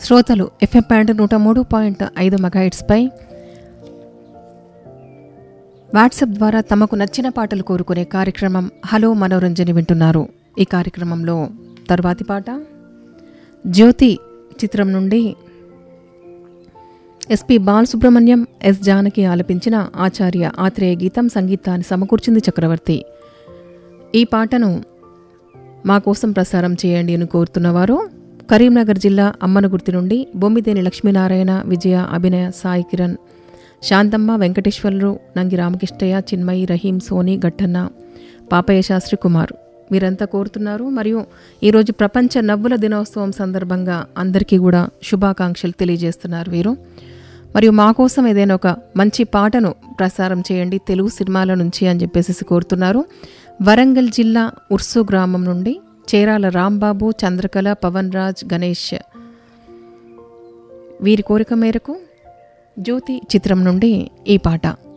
శ్రోతలు FM point నూట మూడు పాయింట్ ఐదు మెగాయిట్స్పై వాట్సాప్ ద్వారా తమకు నచ్చిన పాటలు కోరుకునే కార్యక్రమం హలో మనోరంజని వింటున్నారు ఈ కార్యక్రమంలో తర్వాతి పాట జ్యోతి చిత్రం నుండి ఎస్పి బాలసుబ్రహ్మణ్యం ఎస్ జానకి ఆలపించిన ఆచార్య ఆత్రేయ గీతం సంగీతాన్ని సమకూర్చింది చక్రవర్తి ఈ పాటను మా కోసం ప్రసారం చేయండి అని కోరుతున్నవారు కరీంనగర్ జిల్లా అమ్మనగుర్తి నుండి బొమ్మిదేని లక్ష్మీనారాయణ విజయ అభినయ సాయి కిరణ్ శాంతమ్మ వెంకటేశ్వర్లు నంగి రామకృష్ణయ్య చిన్మయి రహీం సోని గట్టన్న పాపయ్య శాస్త్రి కుమార్ వీరంతా కోరుతున్నారు మరియు ఈరోజు ప్రపంచ నవ్వుల దినోత్సవం సందర్భంగా అందరికీ కూడా శుభాకాంక్షలు తెలియజేస్తున్నారు వీరు మరియు మా కోసం ఏదైనా ఒక మంచి పాటను ప్రసారం చేయండి తెలుగు సినిమాల నుంచి అని చెప్పేసి కోరుతున్నారు వరంగల్ జిల్లా ఉర్సు గ్రామం నుండి చేరాల రాంబాబు చంద్రకళ పవన్ రాజ్ గణేష్ వీరి కోరిక మేరకు జ్యోతి చిత్రం నుండి ఈ పాట